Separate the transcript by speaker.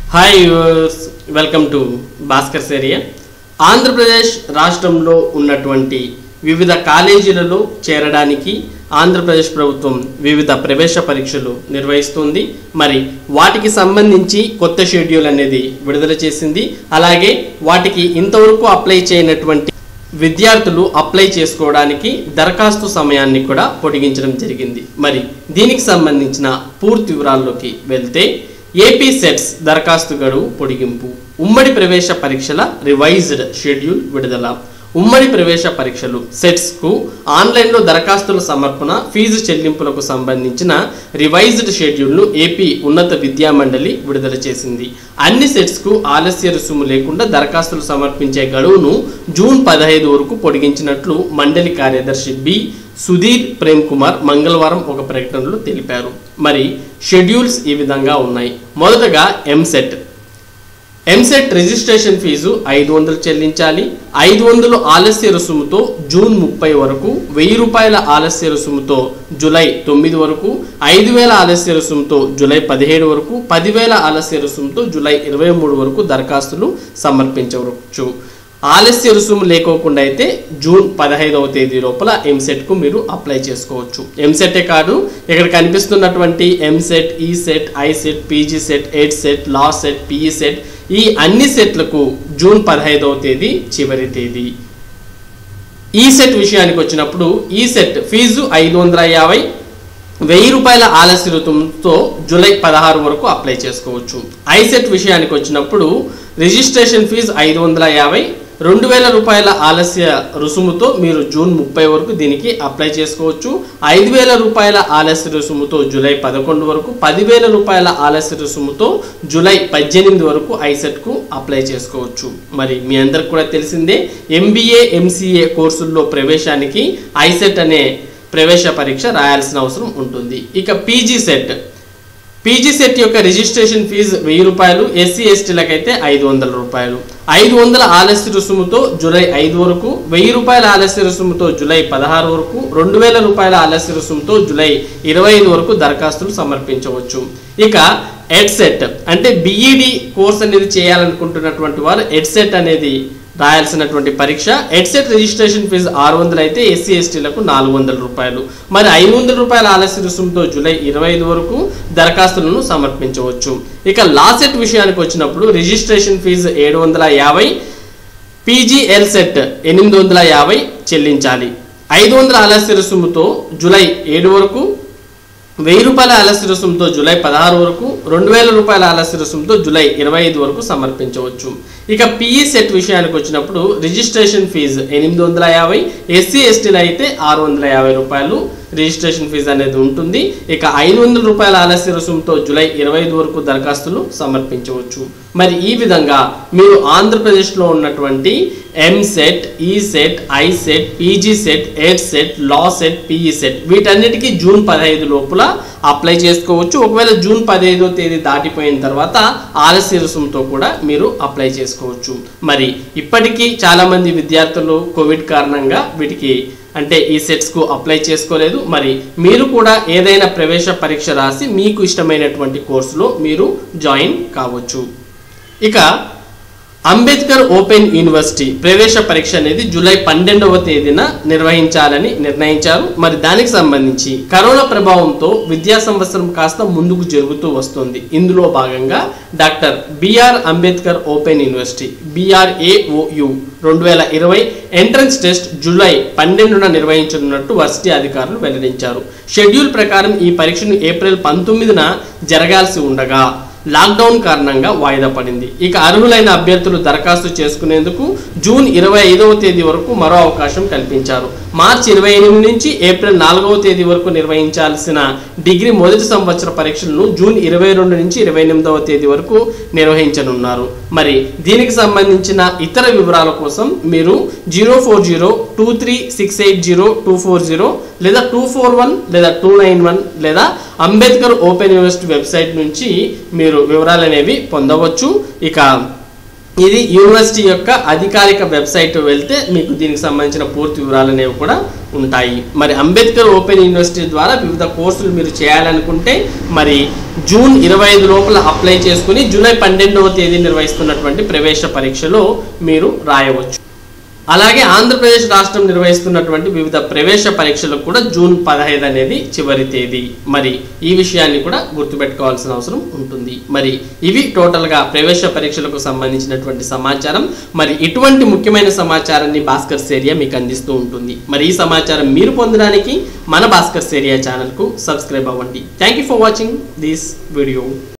Speaker 1: hi welcome to Bhaskar సేరియా ఆంధ్రప్రదేశ్ రాష్ట్రంలో ఉన్నటువంటి వివిధ కాలేజీలలో చేరడానికి ఆంధ్రప్రదేశ్ ప్రభుత్వం వివిధ ప్రవేశ పరీక్షలు నిర్వహిస్తుంది మరి వాటికి సంబంధించి కొత్త షెడ్యూల్ అనేది విడుదల చేసింది అలాగే వాటికి ఇంతవరకు అప్లై చేయనటువంటి విద్యార్థులు అప్లై చేసుకోవడానికి దరఖాస్తు సమయాన్ని కూడా పొడిగించడం జరిగింది మరి దీనికి సంబంధించిన పూర్తి వివరాల్లోకి వెళ్తే ఏపీ సెట్స్ దరఖాస్తు గడువు పొడిగింపు ఉమ్మడి ప్రవేశ పరీక్షల రివైజ్డ్ షెడ్యూల్ విడుదల ఉమ్మడి ప్రవేశ పరీక్షలు సెట్స్కు ఆన్లైన్లో దరఖాస్తుల సమర్పణ ఫీజు చెల్లింపులకు సంబంధించిన రివైజ్డ్ షెడ్యూల్ను ఏపీ ఉన్నత విద్యా మండలి విడుదల చేసింది అన్ని సెట్స్కు ఆలస్య రుసుము లేకుండా దరఖాస్తులు సమర్పించే గడువును జూన్ పదహైదు వరకు పొడిగించినట్లు మండలి కార్యదర్శి బి సుధీర్ ప్రేమ్ కుమార్ మంగళవారం ఒక ప్రకటనలో తెలిపారు మరి షెడ్యూల్స్ ఈ విధంగా ఉన్నాయి మొదటగా ఎంసెట్ ఎంసెట్ రిజిస్ట్రేషన్ ఫీజు ఐదు వందలు చెల్లించాలి ఐదు వందలు ఆలస్య రుసుముతో జూన్ ముప్పై వరకు వెయ్యి రూపాయల ఆలస్య రుసుముతో జూలై తొమ్మిది వరకు ఐదు వేల ఆలస్య రుసుముతో జూలై పదిహేడు వరకు పదివేల ఆలస్య రుసుముతో జూలై ఇరవై మూడు వరకు దరఖాస్తులు సమర్పించవచ్చు ఆలస్య రుసుము లేకోకుండా అయితే జూన్ పదహైదవ తేదీ లోపల ఎంసెట్కు మీరు అప్లై చేసుకోవచ్చు ఎంసెటే కాదు ఇక్కడ కనిపిస్తున్నటువంటి EAMCET ECET ICET PGCET EdCET LAWCET PECET ఈ అన్ని సెట్లకు జూన్ పదహైదవ తేదీ చివరి తేదీ ఈ సెట్ విషయానికి వచ్చినప్పుడు ఈ సెట్ ఫీజు ఐదు వందల యాభై వెయ్యి రూపాయల ఆలస్య రుతంతో జూలై పదహారు వరకు అప్లై చేసుకోవచ్చు ఐసెట్ విషయానికి వచ్చినప్పుడు రిజిస్ట్రేషన్ ఫీజు ఐదు వందల యాభై రెండు వేల రూపాయల ఆలస్య రుసుముతో మీరు జూన్ ముప్పై వరకు దీనికి అప్లై చేసుకోవచ్చు ఐదు వేల రూపాయల ఆలస్య రుసుముతో జూలై పదకొండు వరకు పదివేల రూపాయల ఆలస్య రుసుముతో జూలై పద్దెనిమిది వరకు ఐసెట్కు అప్లై చేసుకోవచ్చు మరి మీ అందరికి కూడా తెలిసిందే ఎంబీఏ ఎంసీఏ కోర్సుల్లో ప్రవేశానికి ఐసెట్ అనే ప్రవేశ పరీక్ష రాయాల్సిన అవసరం ఉంటుంది ఇక పీజీ సెట్ పీజీ సెట్ యొక్క రిజిస్ట్రేషన్ ఫీజు వెయ్యి రూపాయలు ఎస్సీ ఎస్టీలకైతే ఐదు వందల రూపాయలు ఐదు వందల ఆలస్య రుసుముతో జూలై ఐదు వరకు వెయ్యి రూపాయల ఆలస్య రుసుముతో జూలై పదహారు వరకు రెండు వేల రూపాయల ఆలస్య రుసుముతో జూలై ఇరవై ఐదు వరకు దరఖాస్తులు సమర్పించవచ్చు ఇక ఎడ్సెట్ అంటే బిఈడి కోర్స్ అనేది చేయాలనుకుంటున్నటువంటి వారు ఎడ్సెట్ అనేది రాయాల్సినటువంటి పరీక్ష ఎడ్సెట్ రిజిస్ట్రేషన్ ఫీజు ఆరు వందలు అయితే ఎస్సీ ఎస్టీలకు నాలుగు వందల రూపాయలు మరి ఐదు వందల రూపాయల ఆలస్య రుసుముతో జూలై ఇరవై ఐదు వరకు దరఖాస్తులను సమర్పించవచ్చు ఇక లాసెట్ విషయానికి వచ్చినప్పుడు రిజిస్ట్రేషన్ ఫీజు ఏడు వందల యాభై పీజీఎల్ సెట్ ఎనిమిది వందల యాభై చెల్లించాలి ఐదు వందల ఆలస్య రుసుముతో జూలై ఏడు వరకు వెయ్యి రూపాయల ఆలస్య రుసుముతో జూలై పదహారు వరకు రెండు వేల రూపాయల ఆలస్య రుసుముతో జూలై ఇరవై ఐదు వరకు సమర్పించవచ్చు ఇక పిఈ సెట్ విషయానికి వచ్చినప్పుడు రిజిస్ట్రేషన్ ఫీజు ఎనిమిది వందల యాభై ఎస్సీ ఎస్టీలు అయితే ఆరు వందల యాభై రూపాయలు రిజిస్ట్రేషన్ ఫీజు అనేది ఉంటుంది ఇక ఐదు వందల రూపాయల ఆలస్య రుసుముతో జూలై ఇరవై ఐదు వరకు దరఖాస్తులు సమర్పించవచ్చు మరి ఈ విధంగా మీరు ఆంధ్రప్రదేశ్లో ఉన్నటువంటి EAMCET ECET ICET PGCET EdCET LAWCET PECET వీటన్నిటికీ జూన్ పదహైదు లోపల అప్లై చేసుకోవచ్చు ఒకవేళ జూన్ పదహైదో తేదీ దాటిపోయిన తర్వాత ఆలస్య రుసుముతో కూడా మీరు అప్లై చేసుకోవచ్చు మరి ఇప్పటికీ చాలామంది విద్యార్థులు కోవిడ్ కారణంగా వీటికి అంటే ఈ సెట్స్కు అప్లై చేసుకోలేదు మరి మీరు కూడా ఏదైనా ప్రవేశ పరీక్ష రాసి మీకు ఇష్టమైనటువంటి కోర్సులో మీరు జాయిన్ కావచ్చు ఇక అంబేద్కర్ ఓపెన్ యూనివర్సిటీ ప్రవేశ పరీక్ష అనేది జూలై పన్నెండవ తేదీన నిర్వహించాలని నిర్ణయించారు మరి దానికి సంబంధించి కరోనా ప్రభావంతో విద్యా సంవత్సరం కాస్త ముందుకు జరుగుతూ వస్తుంది ఇందులో భాగంగా doctor BR Ambedkar open university BRAOU రెండు వేల ఇరవై ఎంట్రన్స్ టెస్ట్ జూలై పన్నెండున నిర్వహించనున్నట్టు వర్సిటీ అధికారులు వెల్లడించారు షెడ్యూల్ ప్రకారం ఈ పరీక్షను ఏప్రిల్ పంతొమ్మిదిన జరగాల్సి ఉండగా లాక్డౌన్ కారణంగా వాయిదా పడింది ఇక అర్హులైన అభ్యర్థులు దరఖాస్తు చేసుకునేందుకు జూన్ ఇరవై ఐదవ తేదీ వరకు మరో అవకాశం కల్పించారు మార్చి ఇరవై ఎనిమిది నుంచి ఏప్రిల్ నాలుగవ తేదీ వరకు నిర్వహించాల్సిన డిగ్రీ మొదటి సంవత్సర పరీక్షలను జూన్ ఇరవై రెండు నుంచి ఇరవై ఎనిమిదవ తేదీ వరకు నిర్వహించనున్నారు మరి దీనికి సంబంధించిన ఇతర వివరాల కోసం మీరు zero four zero two three six eight zero two four zero లేదా టూ ఫోర్ వన్ లేదా టూ నైన్ వన్ లేదా అంబేద్కర్ ఓపెన్ యూనివర్సిటీ వెబ్సైట్ నుంచి మీరు వివరాలు అనేవి పొందవచ్చు ఇక ఇది యూనివర్సిటీ యొక్క అధికారిక వెబ్సైట్ వెళ్తే మీకు దీనికి సంబంధించిన పూర్తి వివరాలు అనేవి కూడా ఉంటాయి మరి అంబేద్కర్ ఓపెన్ యూనివర్సిటీ ద్వారా వివిధ కోర్సులు మీరు చేయాలనుకుంటే మరి జూన్ ఇరవై ఐదు లోపల అప్లై చేసుకుని జూలై పన్నెండవ తేదీ నిర్వహిస్తున్నటువంటి ప్రవేశ పరీక్షలో మీరు రాయవచ్చు అలాగే ఆంధ్రప్రదేశ్ రాష్ట్రం నిర్వహిస్తున్నటువంటి వివిధ ప్రవేశ పరీక్షలకు కూడా జూన్ పదహైదు అనేది చివరి తేదీ మరి ఈ విషయాన్ని కూడా గుర్తుపెట్టుకోవాల్సిన అవసరం ఉంటుంది మరి ఇవి టోటల్గా ప్రవేశ పరీక్షలకు సంబంధించినటువంటి సమాచారం మరి ఇటువంటి ముఖ్యమైన సమాచారాన్ని భాస్కర్ సేరియా మీకు అందిస్తూ ఉంటుంది మరి ఈ సమాచారం మీరు పొందడానికి మన భాస్కర్ సేరియా ఛానల్కు సబ్స్క్రైబ్ అవ్వండి thank you for watching this video